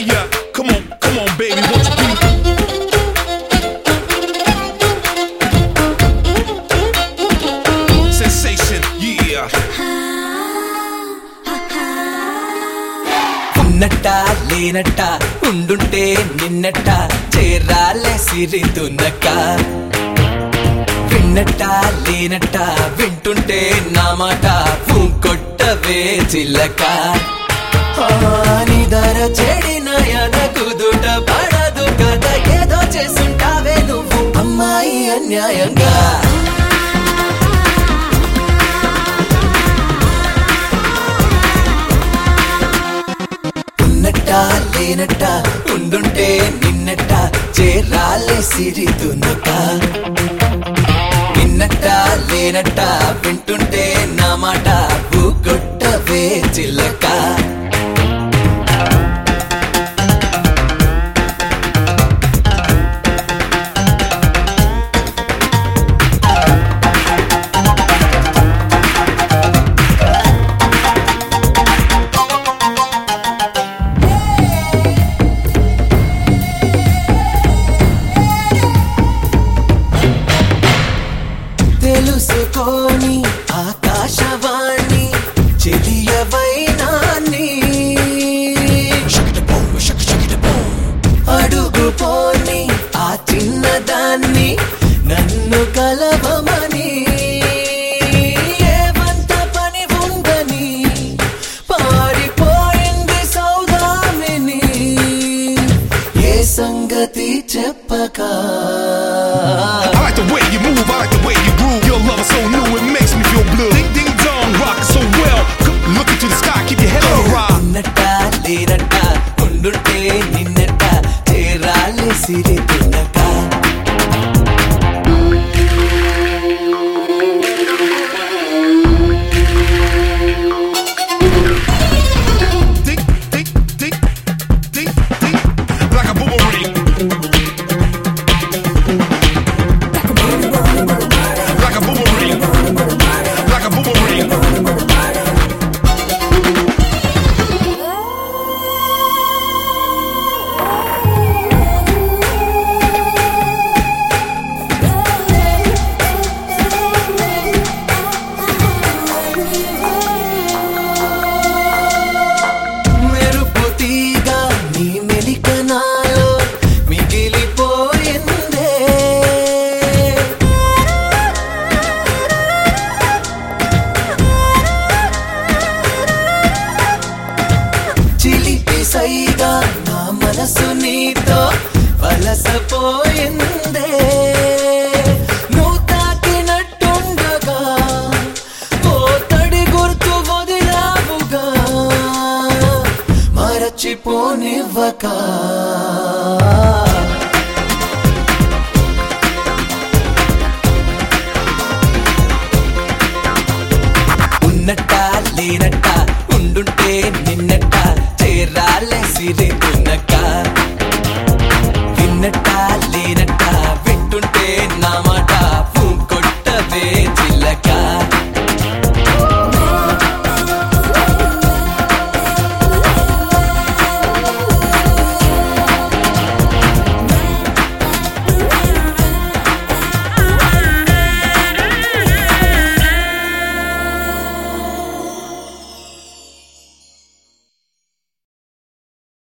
ya. Come on, come on, baby, won't you be? Sensation, yeah. ఉన్నట్ట లేనట్ట ఉండుంటే నిన్నట్ట చేరాలే సిరితున్నక్క విన్నట్ట లేనట్ట వింటుంటే నా మాట కొట్టవే చిల్లక నిదర చెడిన కుదుట పడదు కదా ఏదో చేసుంటావే నువ్వు అమ్మాయి అన్యాయంగా ఉన్నట్ట లేనట్ట ఉండుంటే నిన్నట్ట చేరాలే సిరితున్నక విన్నట్ట లేనట్ట వింటుంటే నా మాట కొట్టవే చిల్లక తెలుసుకోని ఆకాశవాణి చెలియవైనాన్ని అడుగు పోని ఆ చిన్నదాన్ని నన్ను కలవమని ఏమంత పని ఉందని పారిపోయింది సౌదామిని ఏ సంగతి చెప్పక I like the way you move, I like the way you groove. Your love is so new, it makes me feel blue. Ding ding dong, rock so well. Look into the sky, keep your head on the rock. ఉన్నట్ట లేనట్ట ఉండుంటే నిన్నట్ట చేరాలి సిరి తిన్నక Ding ding ding ding ding, like a boomerang. Like a boomerang. Like a boomerang. మెరుపు తీగ నీ మెలికనాలో మిగిలిపోయిందే చిలిపి సైగా నా మనసు నీతో వలసపోయిందే నువ్వు తాకినట్టుండగా ఓ తడి గుర్తు వదిలావుగా మరచిపోనివ్వక ఉన్నట్ట లేనట్ట ఉండుంటే నిన్నట్ట చేరాలే సిరి ఉన్నక్క విన్నట్ట లేనట్ట